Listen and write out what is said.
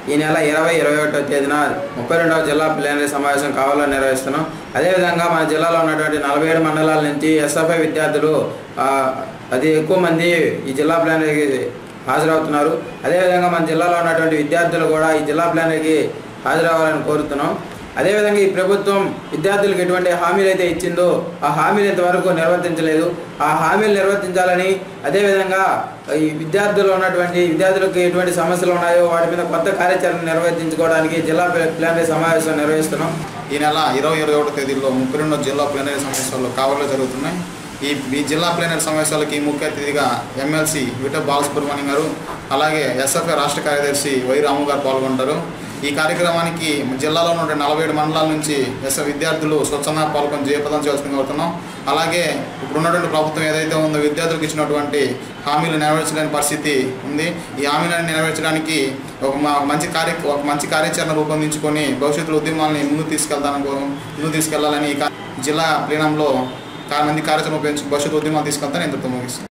ఈ నెల ఇరవై ఇరవై ఒకటో తేదీన ముప్పై రెండవ జిల్లా ప్లేనరీ సమావేశం కావాలని నిర్వహిస్తున్నాం అదేవిధంగా మన జిల్లాలో ఉన్నటువంటి నలభై ఏడు మండలాల నుంచి ఎస్ఎఫ్ఐ విద్యార్థులు ఆ, అది ఎక్కువ మంది ఈ జిల్లా ప్లేనరీకి హాజరవుతున్నారు అదేవిధంగా మన జిల్లాలో ఉన్నటువంటి విద్యార్థులు కూడా ఈ జిల్లా ప్లేనరీకి హాజరవ్వాలని కోరుతున్నాం అదేవిధంగా ఈ ప్రభుత్వం విద్యార్థులకు ఎటువంటి హామీలు అయితే ఇచ్చిందో ఆ హామీలు ఇంతవరకు నిర్వర్తించలేదు ఆ హామీలు నిర్వర్తించాలని అదేవిధంగా ఈ విద్యార్థులు ఉన్నటువంటి విద్యార్థులకు ఎటువంటి సమస్యలు ఉన్నాయో వాటి మీద కొత్త కార్యాచరణ నిర్వర్తించుకోవడానికి జిల్లా ప్ల- ప్లానరీ సమావేశం నిర్వహిస్తున్నాం ఈ నెల ఇరవై ఇరవై ఒకటో తేదీలో ముప్పై రెండో జిల్లా ప్లీనరీ సమావేశాలు కావలిలో జరుగుతున్నాయి ఈ ఈ జిల్లా ప్లీనరీ సమావేశాలకి ముఖ్య అతిథిగా ఎమ్మెల్సీ విట బాలసుబ్రహ్మణ్యం గారు అలాగే ఎస్ఎఫ్ఐ రాష్ట్ర కార్యదర్శి వై రాము గారు పాల్గొంటారు ఈ కార్యక్రమానికి జిల్లాలో ఉన్న నలభై ఏడు మండలాల నుంచి ఎస్ విద్యార్థులు స్వచ్ఛందంగా పాల్గొని జయప్రదం చేయాల్సింది కోరుతున్నాం అలాగే ఇప్పుడు ఉన్నటువంటి ప్రభుత్వం ఏదైతే ఉందో విద్యార్థులకు ఇచ్చినటువంటి హామీలు నెరవేర్చలేని పరిస్థితి ఉంది ఈ హామీలను నెరవేర్చడానికి ఒక మా- మంచి కార్య ఒక మంచి కార్యాచరణ రూపొందించుకొని భవిష్యత్తులో ఉద్యమాలని ముందుకు తీసుకెళ్తాను ముందుకు తీసుకెళ్లాలని ఈ కా- జిల్లా ప్లీనంలో కా- మంచి కార్యాచరణ ఉపయోగించి భవిష్యత్తు ఉద్యమాలు తీసుకెళ్తాను ఇంతతో ముగిస్తాను